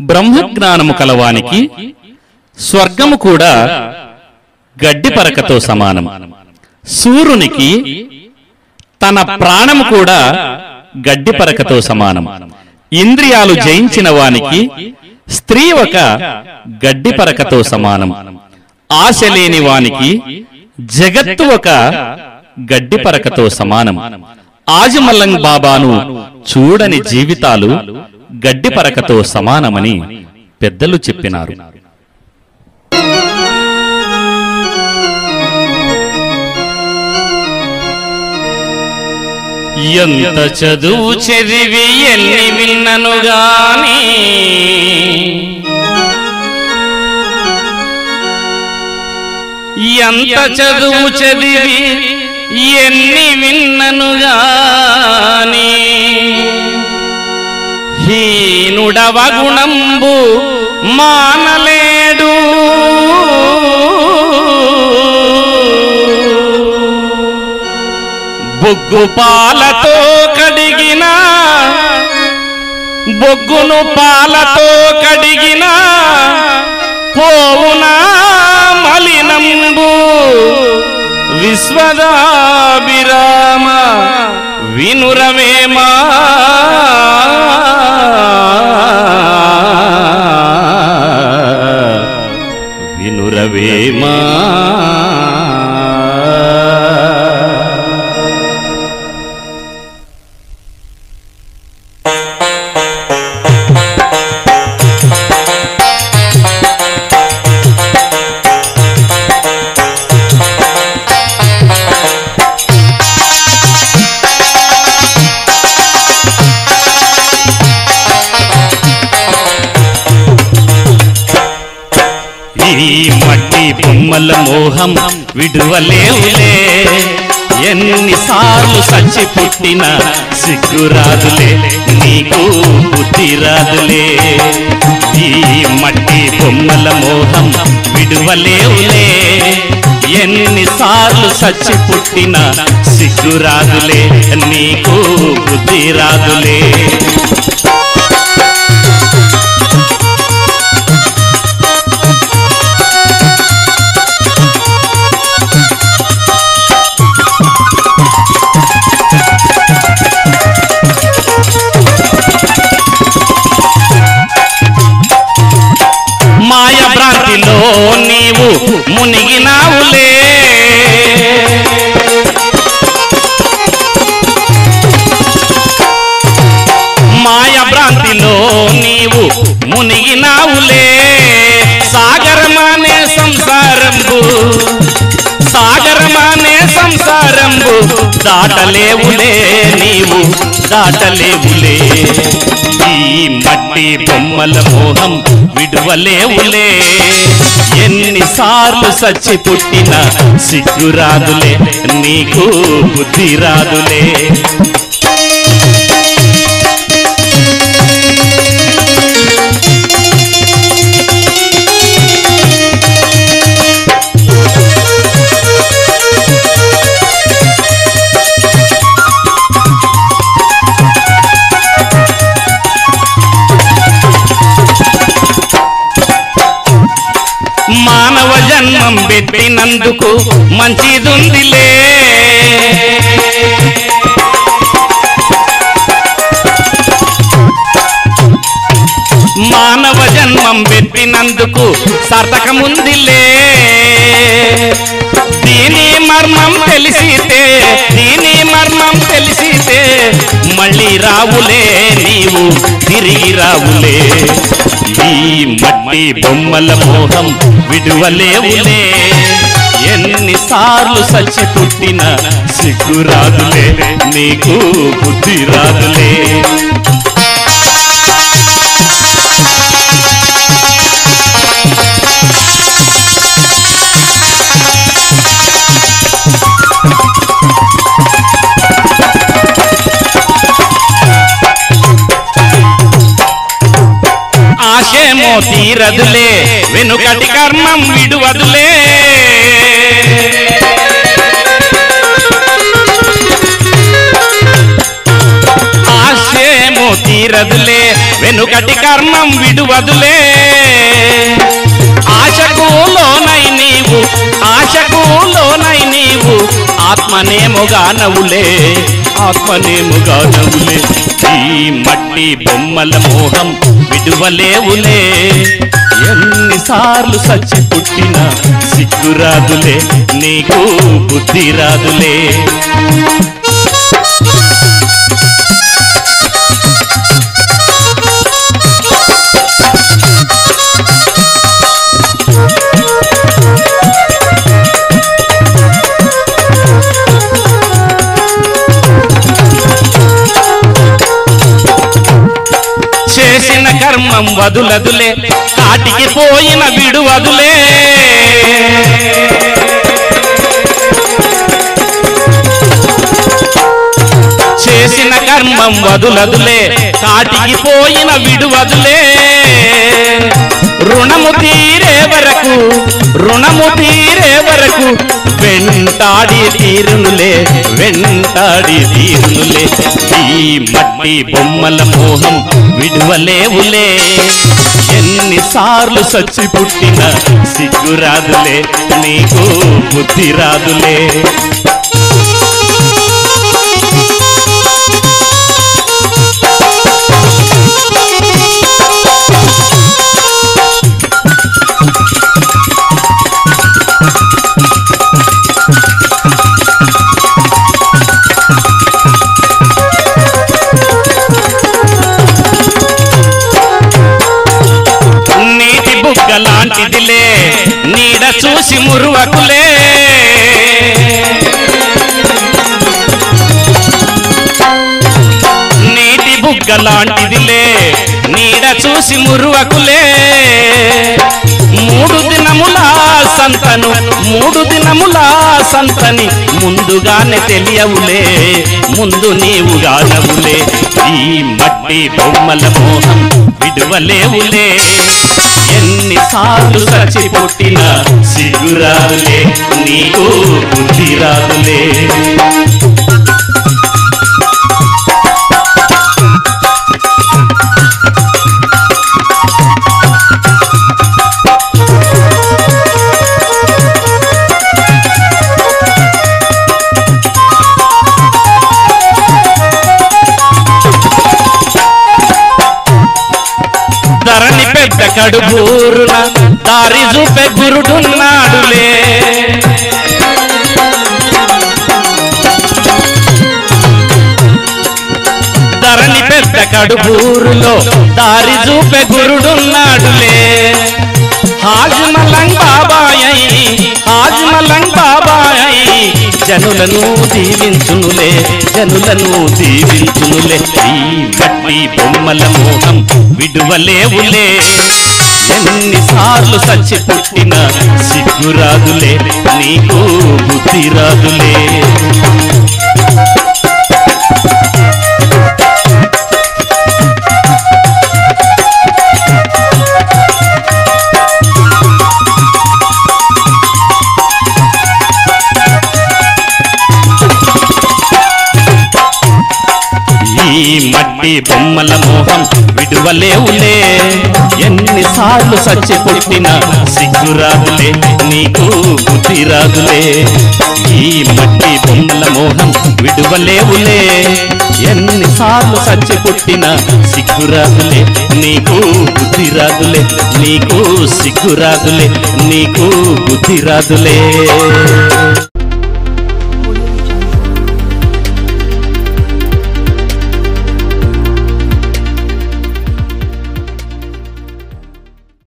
బ్రహ్మజ్ఞానము కలవానికి స్వర్గము కూడా గడ్డి పరకతో సమానం సూర్యునికి తన ప్రాణము కూడా గడ్డి పరకతో సమానం ఇంద్రియాలు జయించిన వానికి స్త్రీ ఒక గడ్డి పరకతో సమానం ఆశ లేని వానికి జగత్తు ఒక గడ్డి పరకతో సమానం ఆజమల్లంగ్ బాబాను చూడని జీవితాలు గడ్డి పరకతో సమానమని పెద్దలు చెప్పినారు ఎంత చదువు చదివి ఎన్ని విన్నను గాని ఎంత చదువు చదివి ఎన్ని విన్నను గాని హీనుడవ గుణంబు మానలేడు బొగ్గు పాలతో కడిగిన బొగ్గును పాలతో కడిగిన పోవునా మలినంబు విశ్వదాభిరామ వినురవేమా వినురవేమా ఈ మట్టి బొమ్మల మోహం విడువలేవులే ఎన్నిసార్లు సచ్చి పుట్టిన సిగ్గురాదులే నీకు బుద్ధి రాదులే ఈ మట్టి బొమ్మల మోహం విడువలేవులే ఎన్నిసార్లు సచ్చి పుట్టిన సిగ్గురాదులే నీకు బుద్ధి రాదులే మాయ భ్రాంతిలో నీవు మునిగినావులే మాయ భ్రాంతిలో నీవు మునిగినావులే సాగరమానే సంసారంబు సాగరమానే సంసారంబు దాటలేవులే నీవు దాటలేవులే ఈ మట్టి బొమ్మల మోహం విడువలేవులే ఎన్నిసార్లు సచ్చి పుట్టిన సిగ్గురాదులే నీకు బుద్ధి రాదులే మానవ జన్మం పెట్టినందుకు మంచిదుందిలే మానవ జన్మం పెట్టినందుకు సార్థకముందిలే దీని మర్మం తెలిసితే దీని మర్మం తెలిసితే మళ్ళీ రావులే నీవు తిరిగి రావులే ఈ మట్టి బొమ్మల మోహం విడువలేవులే ఎన్నిసార్లు సచ్చి పుట్టిన సిగ్గు రాదులే నీకు బుద్ధి రాదులే ఆశేమో తీరదులే వెనుకటి కర్మం విడువదులే ఆశేమో తీరదులే వెనుకటి కర్మం విడువదులే ఆశకు లోనై నీవు ఆశకు లోనై నీవు ఆత్మనేముగా నవ్వులే ఆత్మనేముగా నవ్వులే ఈ మట్టి బొమ్మల మోహం విడువలేవులే ఎన్నిసార్లు సచ్చి పుట్టిన సిగ్గురాదులే నీకు బుద్ధి రాదులే చేసిన కర్మం వదులదులే కాటికి పోయిన విడువదులే చేసిన కర్మం వదులదులే కాటికి పోయిన విడువదులే రుణము తీరే వరకు రుణము తీరే వరకు వెంటాడి తీరునులే వెంటాడి తీరునులే ఈ మట్టి బొమ్మల మోహం విడువలేవులే ఎన్నిసార్లు సచ్చి పుట్టిన సిగ్గురాదులే నీకు బుద్ధి రాదులే నీటి బుగ్గ లాంటిదిలే నీడ చూసి మురువకులే నీటి బుగ్గ లాంటిదిలే నీడ చూసి మురువకులే మూడు దినముల సంతను మూడు దినముల సంతని ముందుగానే తెలియవులే ముందు నీవుగా నవ్వులే ఈ మట్టి బొమ్మల మోహం విడువలేవులే ఎన్నిసార్లు సచి పుట్టిన సిగురాదులే నీకు బుద్ధి రాదులే ధరణి పెద్ద కడుబూరున దారి చూపే గురుడున్నాడులే ధరణి పెద్ద కడుబూరులో దారి చూపే గురుడున్నాడులే హాజ్మలంగ్ బాబాయ్ హాజ్మలంగ్ బాబాయ్ జనులను దీవించునులే జనులను దీవించునులే ఈ మట్టి బొమ్మల మోహం విడువలేవులే ఎన్నిసార్లు సచ్చి పుట్టిన సిగ్గురాదులే నీకు బుద్ధి రాదులే ఈ మట్టి బొమ్మల మోహం విడువలేవులే ఎన్నిసార్లు సచ్చి పుట్టిన సిగ్గురాదులే నీకు బుద్ధి రాదులే ఈ మట్టి బొమ్మల మోహం విడువలేవులే ఎన్నిసార్లు సచ్చి పుట్టిన సిగ్గురాదులే నీకు బుద్ధి రాదులే నీకు సిగ్గురాదులే నీకు బుద్ధి రాదులే